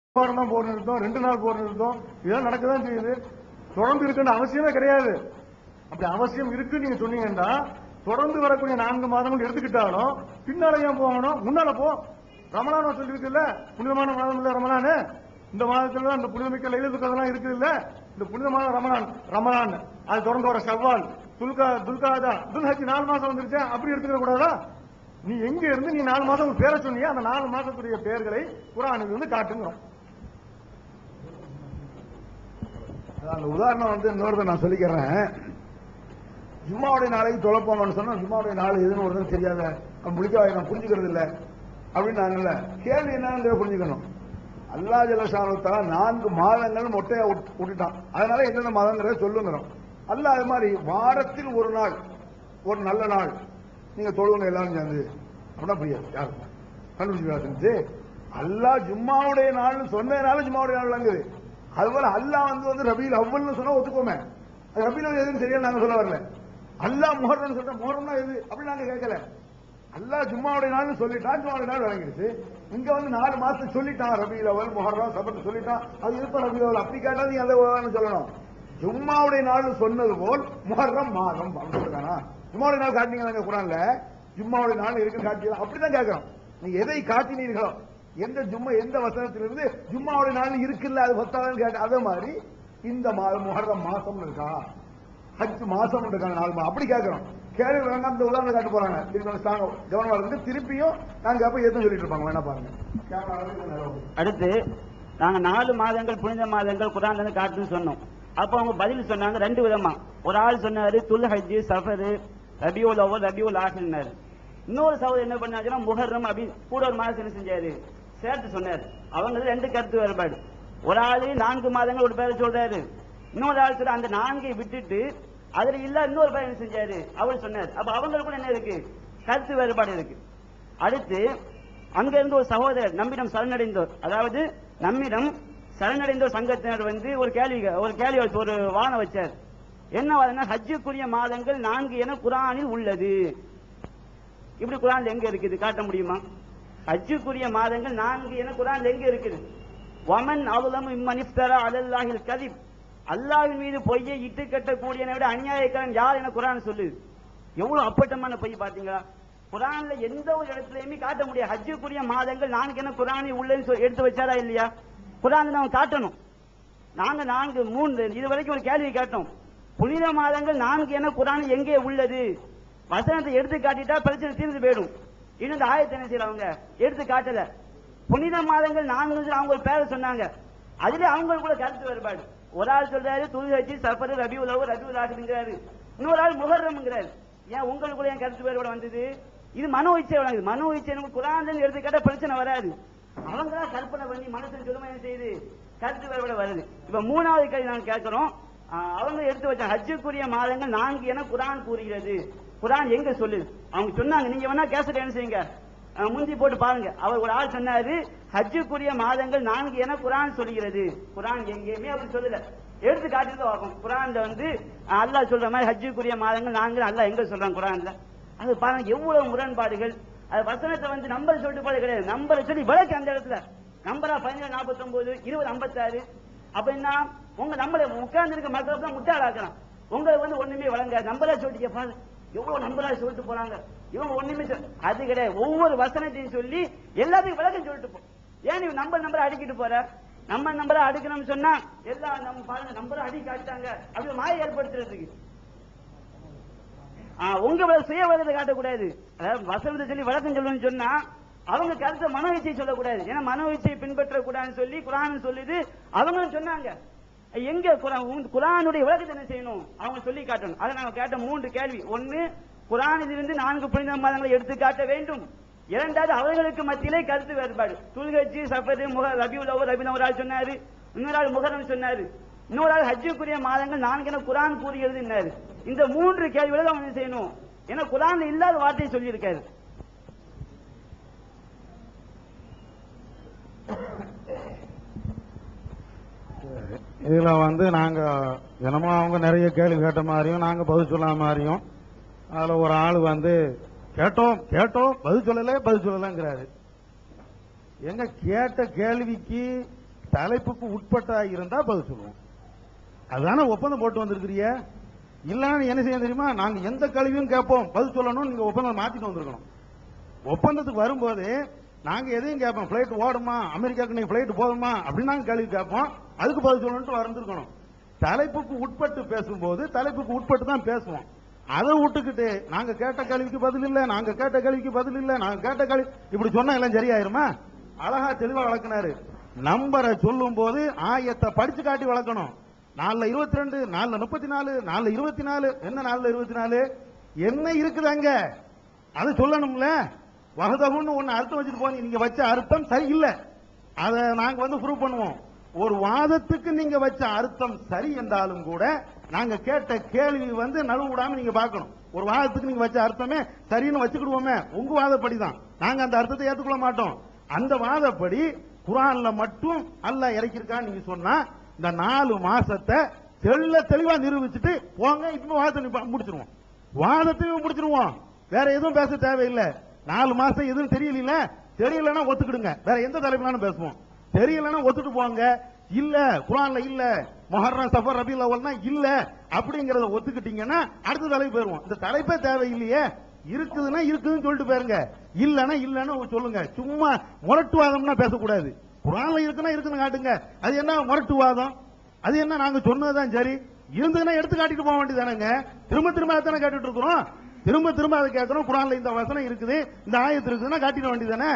வாரம் தான் போர் நிறுத்தம் ரெண்டு நாள் போர் நிறுத்தம் இதெல்லாம் நடக்கதான் செய்யுது தொடர்ந்து இருக்குன்ற அவசியமே கிடையாது அப்படி அவசியம் இருக்குன்னு நீங்க சொன்னீங்கன்னா தொடர்ந்து வரக்கூடிய நான்கு மாதங்கள் எடுத்துக்கிட்டாலும் பின்னால ஏன் போகணும் முன்னால போ ரமலான் சொல்லியிருக்குல்ல புனிதமான மாதம் இல்ல ரமலானு இந்த மாதத்துல தான் இந்த புனிதமிக்க லைலத்துக்கெல்லாம் இருக்குது இல்ல இந்த புனிதமான ரமலான் ரமலான் அது தொடர்ந்து வர செவ்வால் துல்கா துல்காதா துல்ஹஜ் நாலு மாசம் வந்துருச்சா அப்படி எடுத்துக்க கூடாதா நீ எங்க இருந்து நீ நாலு மாசம் உன் பேரை சொன்னியா அந்த நாலு மாசத்துடைய பெயர்களை குரானுக்கு வந்து காட்டுங்கிறோம் அந்த உதாரணம் வந்து இன்னொருத்த நான் சொல்லிக்கிறேன் ஜும்மாவுடைய நாளைக்கு தொலைப்போங்கன்னு சொன்னா ஜும்மாவுடைய நாள் எதுன்னு ஒருத்தன் தெரியாத அவன் முடிக்க நான் புரிஞ்சுக்கிறது இல்ல அப்படின்னு நாங்கல்ல கேள்வி என்னன்னு புரிஞ்சுக்கணும் அல்லா ஜலசானத்தா நான்கு மாதங்கள் மொட்டையா விட்டு- விட்டுட்டான் அதனால எந்தெந்த மாதங்கிறத சொல்லுங்கிறோம் அல்ல அது மாதிரி வாரத்தில் ஒரு நாள் ஒரு நல்ல நாள் நீங்க தொழுவுங்க எல்லாரும் சேர்ந்து அப்படின்னா புரியாது யாருக்கும் கண்டுபிடிச்சு அல்லாஹ் ஜும்மாவுடைய நாள்னு சொன்னதுனால ஜும்மாவுடைய நாள் வாங்குது அதுபோல அல்லாஹ் வந்து வந்து ரபியில் அவ்வள்னு சொன்னா ஒத்துக்கோமே அது ரபியில் அவ்வல் எதுன்னு சரியா நாங்க சொல்ல வரல அல்லாஹ் முஹர்ரம்னு சொல்ற முஹர்ரம்னா எது அப்படி நாங்க கேட்கல அல்லாஹ் ஜும்மாவுடைய நாள்னு சொல்லிட்டான் ஜும்மாவுடைய நாள் வழங்கிடுச்சு இங்க வந்து நாலு மாசத்துக்கு சொல்லிட்டான் ரபியில் அவல் முஹர்ரம் சபத்து சொல்லிட்டான் அது இருப்ப ரபியில் அவல் அப்படி கேட்டா நீ அதை வேணும்னு சொல்லணும் ஜும்மாவுடைய நாள் சொன்னது போல் முஹர்ரம் மாதம் அப்படின்னு சொல்லிருக்கானா ஜும்மாவுடைய நாள் காட்டினீங்க குரான்ல ஜும்மாவுடைய நாள் இருக்குன்னு காட்டி அப்படிதான் கேட்கிறோம் நீங்க எதை காட்டினீர்களோ எந்த ஜும்மா எந்த வசனத்திலிருந்து ஜும்மாவுடைய நாள் இருக்குல்ல அது பத்தாதுன்னு கேட்ட அதே மாதிரி இந்த மாதம் முஹர்ரம் மாசம் இருக்கா ஹஜ் மாசம் இருக்கா நாலு மாதம் அப்படி கேட்கிறோம் கேள்வி வேண்டாம் இந்த உதாரணம் காட்ட போறாங்க திருப்பி ஸ்ட்ராங்க கவனமா இருந்து திருப்பியும் நாங்க அப்ப எதுவும் சொல்லிட்டு இருப்பாங்க வேணா பாருங்க கேமரா வந்து கொஞ்சம் நேரம் ஓடும். அடுத்து நாங்க நாலு மாதங்கள் புனித மாதங்கள் குரான்ல இருந்து காட்டுன்னு சொன்னோம் அப்ப அவங்க பதில் சொன்னாங்க ரெண்டு விதமா ஒரு ஆள் சொன்னாரு துல் ஹஜ்ஜி சஃபரு ரபியுல் அவ்வல் ரபியுல் ஆஹில்னாரு இன்னொரு சகோதரர் என்ன பண்ணாச்சுன்னா முஹர்ரம் அப்படி கூட ஒரு மாதம் என்ன செஞ்சாரு சேர்த்து சொன்னாரு அவங்க ரெண்டு கருத்து வேறுபாடு ஒரு ஆளு நான்கு மாதங்கள் ஒரு பேரை சொல்றாரு இன்னொரு ஆள் சொல்ற அந்த நான்கை விட்டுட்டு அதுல இல்ல இன்னொரு பேர் என்ன செஞ்சாரு அவர் சொன்னார் அப்ப அவங்களுக்குள்ள என்ன இருக்கு கருத்து வேறுபாடு இருக்கு அடுத்து அங்க இருந்து ஒரு சகோதரர் நம்மிடம் சரணடைந்தோர் அதாவது நம்மிடம் சரணடைந்தோர் சங்கத்தினர் வந்து ஒரு கேள்வி ஒரு கேள்வி வச்சு- ஒரு வானம் வச்சார் என்ன வாதம்னா ஹஜ்ஜுக்குரிய மாதங்கள் நான்கு என குரானில் உள்ளது இப்படி குரான்ல எங்க இருக்குது காட்ட முடியுமா ஹஜ்ஜுக்குரிய மாதங்கள் நான்கு என குரான்ல எங்க இருக்குது வமன் அவுலம் இம்மன் இஃப்தரா அலல்லாஹில் கதிப் அல்லாஹ்வின் மீது பொய்யை இட்டு கட்டக்கூடியனை விட அநியாயக்காரன் யார் என குரான் சொல்லுது எவ்வளவு அப்பட்டமான பொய் பாத்தீங்களா குரான்ல எந்த ஒரு இடத்துலயுமே காட்ட முடியாது ஹஜ்ஜுக்குரிய மாதங்கள் நான்கு என குரானில் உள்ளன்னு சொல்லி எடுத்து வச்சாரா இல்லையா குரான் நம்ம காட்டணும் நாங்க நான்கு மூன்று இது வரைக்கும் ஒரு கேள்வி கேட்டோம் புனித மாதங்கள் நான்கு என குரான் எங்கே உள்ளது வசனத்தை எடுத்து காட்டிட்டா பிரச்சனை தீர்ந்து போயிடும் இன்னும் இந்த ஆயத்தை என்ன செய்யல அவங்க எடுத்து காட்டல புனித மாதங்கள் நான்கு சொல்லி அவங்க ஒரு பேரை சொன்னாங்க அதுல அவங்களுக்குள்ள கருத்து வேறுபாடு ஒரு ஆள் சொல்றாரு துல்ஹஜி சஃபர் ரபி உலவு ரபி உலாகுங்கிறாரு இன்னொரு ஆள் முகர்ரம்ங்கிறாரு ஏன் உங்களுக்குள்ள ஏன் கருத்து வேறுபாடு வந்தது இது மனோ இச்சை வழங்குது மனோ இச்சை நமக்கு குரான் எடுத்து கேட்டா பிரச்சனை வராது அவங்க தான் கற்பனை பண்ணி மனசு சொல்லுமா என்ன செய்யுது கருத்து வேறுபாடு வருது இப்ப மூணாவது கேள்வி நான் கேட்கிறோம் ஆஹ் அவங்க எடுத்து வச்ச ஹஜ்ஜுக்குரிய மாதங்கள் நான்கு என குரான் கூறுகிறது குரான் எங்க சொல்லுது அவங்க சொன்னாங்க நீங்க வேணா கேசட் என்ன செய்யுங்க ஆஹ் முந்தி போட்டு பாருங்க அவர் ஒரு ஆள் சொன்னாரு ஹஜ்ஜுக்குரிய மாதங்கள் நான்கு என குரான் சொல்கிறது குரான் எங்கேயுமே அப்படி சொல்லல எடுத்து காட்டிட்டு பார்ப்போம் குரான்ல வந்து ஆஹ் அல்லாஹ் சொல்ற மாதிரி ஹஜ்ஜுக்குரிய மாதங்கள் நான்கு அல்லாஹ் எங்க சொல்றான் குரான்ல அது பாருங்க எவ்வளவு முரண்பாடுகள் அது வசனத்தை வந்து நம்பர் சொல்லிட்டு போல கிடையாது நம்பரை சொல்லி விளக்கு அந்த இடத்துல நம்பரா பதினேழு நாற்பத்தி ஒன்பது இருபது ஐம்பத்தாறு அப்ப என்ன உங்க நம்மள உட்கார்ந்து இருக்க மக்கள் தான் முட்டாளாக்கலாம் உங்களுக்கு வந்து ஒண்ணுமே வழங்க நம்பரா சொல்லிட்டு பாரு எவ்வளவு நம்பரா சொல்லிட்டு போறாங்க இவங்க ஒண்ணுமே சொல் அது கிடையாது ஒவ்வொரு வசனத்தையும் சொல்லி எல்லாத்தையும் விளக்கம் சொல்லிட்டு போ ஏன் நீ நம்பர் நம்பரை அடிக்கிட்டு போற நம்ம நம்பரை அடுக்கணும்னு சொன்னா எல்லாம் நம்ம பாருங்க நம்பரை அடி காட்டாங்க அப்படி மாய ஏற்படுத்துறதுக்கு ஆ, உங்க வ- சுய வளத்தை காட்டக்கூடாது அதாவது வசனத்தை சொல்லி வழக்கம் சொல்லணும்னு சொன்னா அவங்க கருத்தை மனோ இச்சை சொல்லக்கூடாது ஏன்னா மனோ இச்சையை பின்பற்றக்கூடாதுன்னு சொல்லி குரான் சொல்லுது அவங்களும் சொன்னாங்க எங்க குரான் உங்க- குரானுடைய விளக்கத்தை என்ன செய்யணும் அவங்க சொல்லி காட்டணும் அதை நாங்க கேட்ட மூன்று கேள்வி ஒன்னு குரானிலிருந்து நான்கு புனித மாதங்களை எடுத்து காட்ட வேண்டும் இரண்டாவது அவர்களுக்கு மத்தியிலே கருத்து வேறுபாடு துல்கட்சி சஃபரு முக ரபியுல் அவ்வல் ரபின் ஒரு ஆள் சொன்னாரு இன்னொரு ஆள் முகரம் சொன்னாரு இன்னொரு ஆள் ஹஜ்ஜுக்குரிய மாதங்கள் நான்கு என குரான் கூறுகிறது இந்த மூன்று கேள்விகளை அவங்க என்ன செய்யணும் ஏன்னா குரான்ல இல்லாத வார்த்தையை சொல்லியிருக்காரு இதுல வந்து நாங்க தினமும் அவங்க நிறைய கேள்வி கேட்ட மாதிரியும் நாங்க பதில் சொல்லாத மாதிரியும் அதுல ஒரு ஆள் வந்து கேட்டோம் கேட்டோம் பதில் சொல்லல பதில் சொல்லலங்கிறாரு எங்க கேட்ட கேள்விக்கு தலைப்புக்கு உட்பட்டா இருந்தா பதில் சொல்லுவோம் அதுதானே ஒப்பந்தம் போட்டு வந்திருக்கிறிய இல்லன்னா என்ன செய்ய தெரியுமா நாங்க எந்த கல்வியும் கேட்போம் பதில் சொல்லணும் நீங்க ஒப்பந்தம் மாத்திட்டு வந்திருக்கணும் ஒப்பந்தத்துக்கு வரும்போது நாங்க எதையும் கேட்போம் பிளைட் ஓடுமா அமெரிக்காவுக்கு நீங்க பிளைட் போதுமா அப்படின்னு நாங்க கேள்வி கேட்போம் அதுக்கு பதில் சொல்லணும்னு வந்திருக்கணும் தலைப்புக்கு உட்பட்டு பேசும்போது தலைப்புக்கு உட்பட்டு தான் பேசுவோம் அதை விட்டுக்கிட்டு நாங்க கேட்ட கேள்விக்கு பதில் இல்ல நாங்க கேட்ட கேள்விக்கு பதில் இல்ல நாங்க கேட்ட கேள்வி இப்படி சொன்னா எல்லாம் சரியாயிருமா அழகா தெளிவா வளர்க்கினாரு நம்பரை சொல்லும் போது ஆயத்தை படிச்சு காட்டி வளர்க்கணும் நாலுல இருபத்தி ரெண்டு நாலுல முப்பத்தி நாலு நாலுல இருபத்தி நாலு என்ன நாலுல இருபத்தி நாலு என்ன இருக்குது அங்க அது சொல்லணும்ல வகதகுன்னு ஒண்ணு அர்த்தம் வச்சுட்டு போனீங்க நீங்க வச்ச அர்த்தம் சரியில்லை அதை நாங்க வந்து ப்ரூவ் பண்ணுவோம் ஒரு வாதத்துக்கு நீங்க வச்ச அர்த்தம் சரி என்றாலும் கூட நாங்க கேட்ட கேள்வி வந்து நழுவு விடாம நீங்க பார்க்கணும் ஒரு வாதத்துக்கு நீங்க வச்ச அர்த்தமே சரின்னு வச்சுக்கிடுவோமே உங்க வாதப்படி தான் நாங்க அந்த அர்த்தத்தை ஏத்துக்கொள்ள மாட்டோம் அந்த வாதப்படி குரான்ல மட்டும் அல்லாஹ் இறக்கியிருக்கான்னு நீங்க சொன்னா இந்த நாலு மாசத்தை தெள்ள தெளிவா நிரூபிச்சுட்டு போங்க இப்ப வாதத்தை நிப்பா- முடிச்சிருவோம் வாதத்தையும் முடிச்சிருவோம் வேற எதுவும் பேச தேவையில்லை நாலு மாசம் எதுவும் தெரியல தெரியலன்னா ஒத்துக்கிடுங்க வேற எந்த தலைப்புனாலும் பேசுவோம் தெரியலன்னா ஒத்துட்டு போங்க இல்ல குரான்ல இல்ல மொஹர்ரம் சஃபர் ரபில் அவல்னா இல்ல அப்படிங்கறத ஒத்துக்கிட்டீங்கன்னா அடுத்த தலைப்பு போயிருவோம் இந்த தலைப்பே தேவையில்லையே இருக்குதுன்னா இருக்குதுன்னு சொல்லிட்டு போயிருங்க இல்லன்னா இல்லன்னு சொல்லுங்க சும்மா முரட்டுவாதம்னா பேசக்கூடாது குரான்ல இருக்குன்னா இருக்குன்னு காட்டுங்க அது என்ன முரட்டுவாதம் அது என்ன நாங்க சொன்னதுதான் சரி இருந்ததுன்னா எடுத்து காட்டிட்டு போக வேண்டியதானங்க திரும்ப திரும்ப அதானே கேட்டுட்டு இருக்கிறோம் திரும்ப திரும்ப அதை கேட்கிறோம் குரான்ல இந்த வசனம் இருக்குது இந்த ஆயத்து இருக்குதுன்னா காட்டிட வேண்டியதானே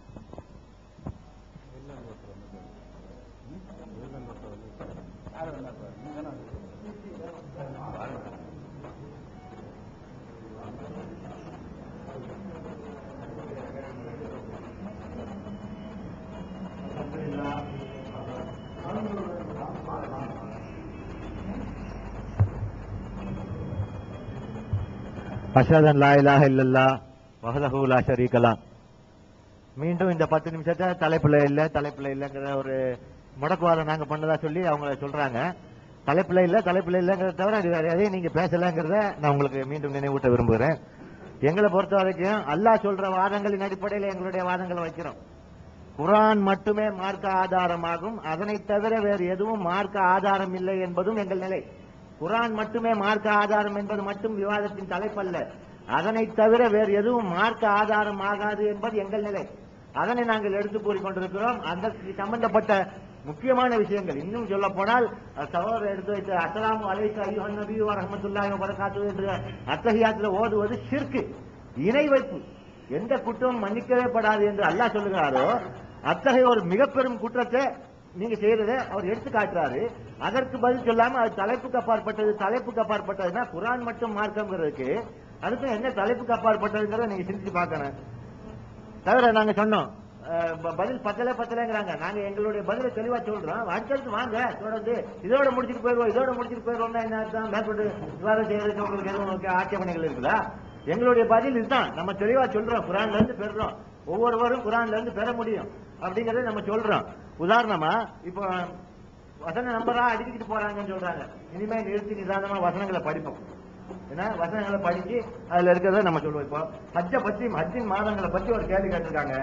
அஷதன் லா இலாஹ இல்லல்லா வஹதஹு லா ஷரீக லா மீண்டும் இந்த பத்து நிமிஷத்தை தலைப்புல இல்ல தலைப்புல இல்லங்கிற ஒரு முடக்குவாதம் நாங்க பண்ணதா சொல்லி அவங்க சொல்றாங்க தலைப்புல இல்ல தலைப்புல இல்லங்கிறத தவிர இது வேற எதையும் நீங்க பேசலங்கிறத நான் உங்களுக்கு மீண்டும் நினைவூட்ட விரும்புகிறேன் எங்களை பொறுத்த வரைக்கும் அல்லாஹ் சொல்ற வாதங்களின் அடிப்படையில் எங்களுடைய வாதங்களை வைக்கிறோம் குரான் மட்டுமே மார்க்க ஆதாரமாகும் அதனை தவிர வேறு எதுவும் மார்க்க ஆதாரம் இல்லை என்பதும் எங்கள் நிலை குரான் மட்டுமே மார்க்க ஆதாரம் என்பது மட்டும் விவாதத்தின் தலைப்பல்ல அதனை தவிர வேறு எதுவும் மார்க்க ஆதாரம் ஆகாது என்பது எங்கள் நிலை அதனை நாங்கள் எடுத்து கூறிக்கொண்டிருக்கிறோம் அந்த சம்பந்தப்பட்ட முக்கியமான விஷயங்கள் இன்னும் சொல்ல போனால் சகோதரர் எடுத்து வைத்த அஸ்ஸலாமு அலைக்கு ஐயோன் நபி வரஹமத்துல்லாஹி வபரகாத்து என்று அத்தஹியாத்துல ஓதுவது ஷிர்கு இணை வைப்பு எந்த குற்றமும் மன்னிக்கவே படாது என்று அல்லாஹ் சொல்லுகிறாரோ அத்தகைய ஒரு மிக பெரும் குற்றத்தை நீங்க செய்யறதை அவர் எடுத்து காட்டுறாரு அதற்கு பதில் சொல்லாம அது தலைப்புக்கு அப்பாற்பட்டது தலைப்புக்கு அப்பாற்பட்டதுன்னா குரான் மட்டும் மார்க்கம்ங்கிறதுக்கு அதுக்கும் என்ன தலைப்புக்கு அப்பாற்பட்டதுங்கிறத நீங்க சிந்திச்சு பார்க்கணும் தவிர நாங்க சொன்னோம் அஹ், ப- பதில் பத்தல பத்தலைங்கிறாங்க நாங்க எங்களுடைய பதிலை தெளிவா சொல்றோம் அடுத்தடுத்து வாங்க தொடர்ந்து இதோட முடிச்சுட்டு போயிருவோம் இதோட முடிச்சுட்டு போயிருவோம்னா என்ன அர்த்தம் மேற்கொண்டு விவாதம் செய்யறதுக்கு உங்களுக்கு எதுவும் உங்களுக்கு ஆட்சேபனைகள் இருக்குதா எங்களுடைய பதில் இதுதான் நம்ம தெளிவா சொல்றோம் குரான்ல இருந்து பெறுறோம் ஒவ்வொருவரும் குரான்ல இருந்து பெற முடியும் அப்படிங்கறத நம்ம சொல்றோம் உதாரணமா இப்போ வசன நம்பரா அடிக்கிட்டு போறாங்கன்னு சொல்றாங்க இனிமே நிறுத்தி நிதானமா வசனங்களை படிப்போம் ஏன்னா வசனங்களை படிச்சு அதுல இருக்கிறத நம்ம சொல்லுவோம் இப்போ ஹஜ்ஜை பத்தி ஹஜ்ஜின் மாதங்களை பத்தி ஒரு கேள்வி கேட்டிருக்காங்க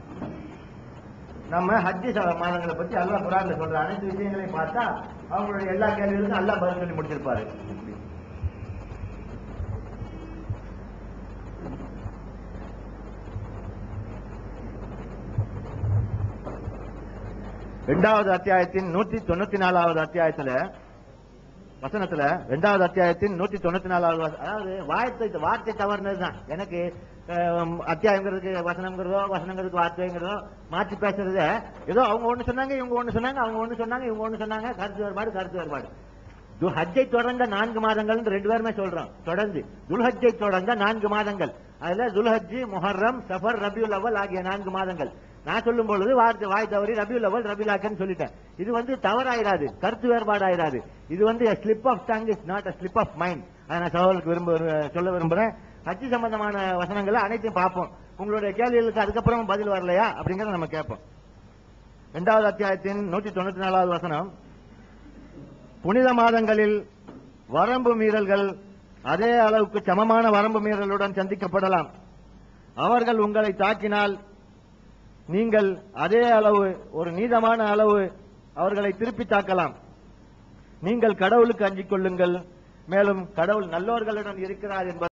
நம்ம ஹஜ்ஜி ச- மாதங்களை பத்தி அல்லாஹ் குரான்ல சொல்ற அனைத்து விஷயங்களையும் பார்த்தா அவங்களுடைய எல்லா கேள்விகளுக்கும் அல்லாஹ் பதில் சொல்லி முடிச்சிருப்பாரு இரண்டாவது அத்தியாயத்தின் நூத்தி தொண்ணூத்தி நாலாவது அத்தியாயத்துல வசனத்துல இரண்டாவது அத்தியாயத்தின் நூத்தி தொண்ணூத்தி நாலாவது வச- அதாவது வார்த்தை வார்த்தை தவறுனதுதான் எனக்கு அஹ், அத்தியாயங்கிறதுக்கு வசனங்கிறதோ வசனங்கிறதுக்கு வார்த்தைங்கிறதோ மாற்றி பேசுறத ஏதோ அவங்க ஒண்ணு சொன்னாங்க இவங்க ஒண்ணு சொன்னாங்க அவங்க ஒண்ணு சொன்னாங்க இவங்க ஒண்ணு சொன்னாங்க கருத்து வேறுபாடு கருத்து வேறுபாடு து- ஹஜ்ஜை தொடர்ந்த நான்கு மாதங்கள் ரெண்டு பேருமே சொல்றோம் தொடர்ந்து துல்ஹஜ்ஜை தொடர்ந்த நான்கு மாதங்கள் அதுல துல்ஹஜ்ஜி முஹர்ரம் சஃபர் ரபியுல் அவல் ஆகிய நான்கு மாதங்கள் நான் சொல்லும் பொழுது வார்த்தை வாய் தவறி ரபியுல் அவல் ரபியுல் ஆக்கன்னு சொல்லிட்டேன் இது வந்து தவறாயிராது கருத்து வேறுபாடு ஆயிராது இது வந்து slip of tongue is not a slip of mind அதை நான் சகோதரருக்கு விரும்ப சொல்ல விரும்புறேன் ஹஜ்ஜி சம்பந்தமான வசனங்களை அனைத்தையும் பார்ப்போம் உங்களுடைய கேள்விகளுக்கு அதுக்கப்புறம் பதில் வரலையா அப்படிங்கறத நம்ம கேட்போம் இரண்டாவது அத்தியாயத்தின் நூற்றி தொண்ணூத்தி நாலாவது வசனம் புனித மாதங்களில் வரம்பு மீறல்கள் அதே அளவுக்கு சமமான வரம்பு மீறலுடன் சந்திக்கப்படலாம் அவர்கள் உங்களை தாக்கினால் நீங்கள் அதே அளவு ஒரு நீதமான அளவு அவர்களை திருப்பி தாக்கலாம் நீங்கள் கடவுளுக்கு அஞ்சிக் கொள்ளுங்கள் மேலும் கடவுள் நல்லோர்களுடன் இருக்கிறார் என்பது